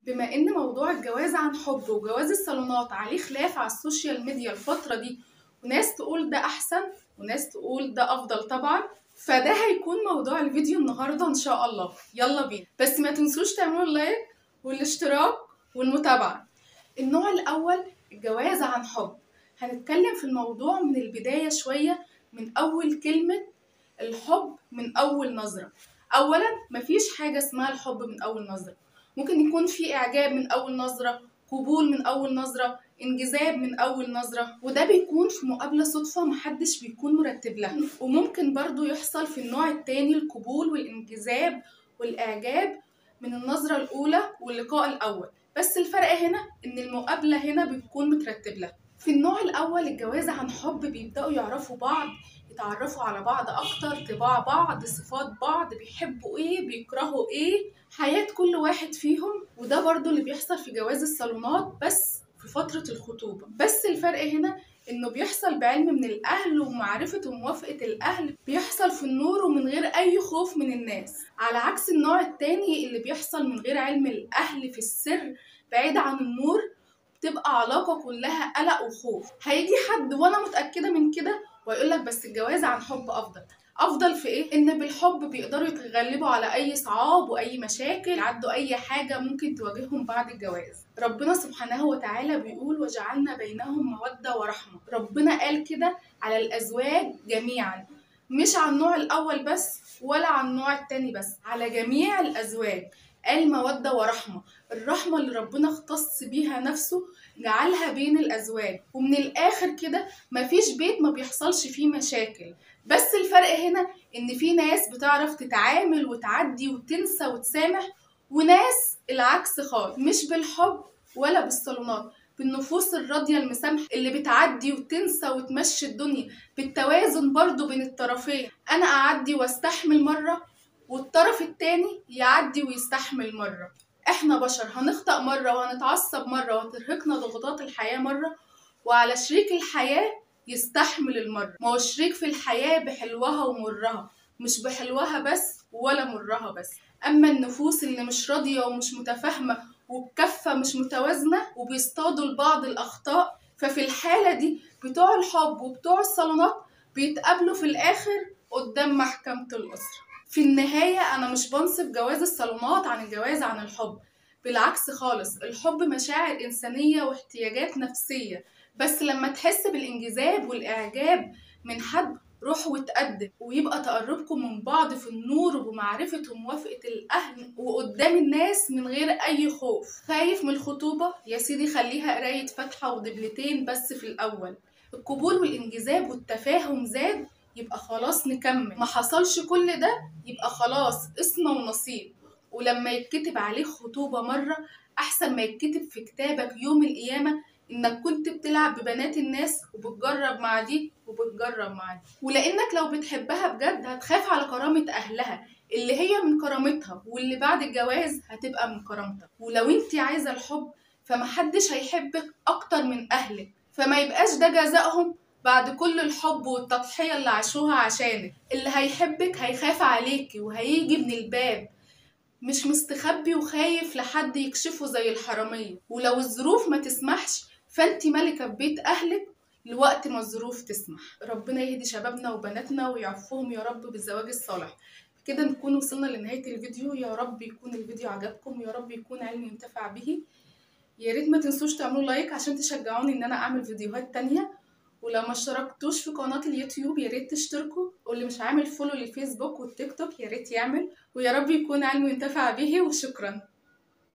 بما ان موضوع الجواز عن حب وجواز الصالونات عليه خلاف على السوشيال ميديا الفترة دي وناس تقول ده احسن وناس تقول ده افضل طبعا فده هيكون موضوع الفيديو النهاردة ان شاء الله يلا بينا بس ما تنسوش تعملوا اللايك والاشتراك والمتابعة النوع الاول الجواز عن حب هنتكلم في الموضوع من البداية شوية من اول كلمة الحب من اول نظرة اولا مفيش حاجة اسمها الحب من اول نظرة ممكن يكون في اعجاب من اول نظرة قبول من اول نظرة انجذاب من اول نظرة وده بيكون في مقابلة صدفة محدش بيكون مرتب لها وممكن برضو يحصل في النوع التاني القبول والانجذاب والاعجاب من النظرة الاولى واللقاء الاول بس الفرق هنا ان المقابلة هنا بتكون مترتب لها في النوع الاول الجواز عن حب بيبدأوا يعرفوا بعض يتعرفوا على بعض اكتر طباع بعض صفات بعض بيحبوا ايه بيكرهوا ايه حياة كل واحد فيهم وده برضو اللي بيحصل في جواز الصالونات بس في فترة الخطوبة بس الفرق هنا انه بيحصل بعلم من الاهل ومعرفة وموافقة الاهل بيحصل في النور ومن غير اي خوف من الناس على عكس النوع التاني اللي بيحصل من غير علم الاهل في السر بعيد عن النور بتبقى علاقة كلها قلق وخوف هيجي حد وانا متأكدة من كده ويقول لك بس الجواز عن حب افضل افضل في ايه ان بالحب بيقدروا يتغلبوا على اي صعاب واي مشاكل يعدوا اي حاجه ممكن تواجههم بعد الجواز ربنا سبحانه وتعالى بيقول وجعلنا بينهم موده ورحمه ربنا قال كده على الازواج جميعا مش على النوع الاول بس ولا على النوع التاني بس على جميع الازواج قال مودة ورحمة الرحمة اللي ربنا اختص بيها نفسه جعلها بين الأزواج ومن الآخر كده مفيش بيت ما بيحصلش فيه مشاكل بس الفرق هنا إن في ناس بتعرف تتعامل وتعدي وتنسى وتسامح وناس العكس خالص مش بالحب ولا بالصالونات بالنفوس الراضية المسامحة اللي بتعدي وتنسى وتمشي الدنيا بالتوازن برضو بين الطرفين أنا أعدي واستحمل مرة والطرف التاني يعدي ويستحمل مرة احنا بشر هنخطأ مرة وهنتعصب مرة وترهقنا ضغوطات الحياة مرة وعلى شريك الحياة يستحمل المرة ما هو شريك في الحياة بحلوها ومرها مش بحلوها بس ولا مرها بس أما النفوس اللي مش راضية ومش متفاهمة والكفة مش متوازنة وبيصطادوا لبعض الأخطاء ففي الحالة دي بتوع الحب وبتوع الصالونات بيتقابلوا في الآخر قدام محكمة الأسرة في النهاية أنا مش بنصف جواز الصالونات عن الجواز عن الحب بالعكس خالص الحب مشاعر إنسانية واحتياجات نفسية بس لما تحس بالانجذاب والإعجاب من حد روح وتقدم ويبقى تقربكم من بعض في النور وبمعرفة وموافقة الأهل وقدام الناس من غير أي خوف خايف من الخطوبة يا سيدي خليها قراية فاتحة ودبلتين بس في الأول القبول والانجذاب والتفاهم زاد يبقى خلاص نكمل ما حصلش كل ده يبقى خلاص اسم ونصيب ولما يتكتب عليك خطوبة مرة أحسن ما يتكتب في كتابك يوم القيامة إنك كنت بتلعب ببنات الناس وبتجرب مع دي وبتجرب مع دي ولأنك لو بتحبها بجد هتخاف على كرامة أهلها اللي هي من كرامتها واللي بعد الجواز هتبقى من كرامتك ولو انت عايزة الحب فمحدش هيحبك أكتر من أهلك فما يبقاش ده جزائهم بعد كل الحب والتضحية اللي عاشوها عشانك اللي هيحبك هيخاف عليكي وهيجي من الباب مش مستخبي وخايف لحد يكشفه زي الحرامية ولو الظروف ما تسمحش فانت ملكة في بيت أهلك لوقت ما الظروف تسمح ربنا يهدي شبابنا وبناتنا ويعفوهم يا رب بالزواج الصالح كده نكون وصلنا لنهاية الفيديو يا رب يكون الفيديو عجبكم يا رب يكون علم ينتفع به يا ريت ما تنسوش تعملوا لايك عشان تشجعوني ان انا اعمل فيديوهات تانية ولو ما اشتركتوش في قناة اليوتيوب يا ريت تشتركوا واللي مش عامل فولو للفيسبوك والتيك توك يا ريت يعمل ويا رب يكون علم ينتفع به وشكرا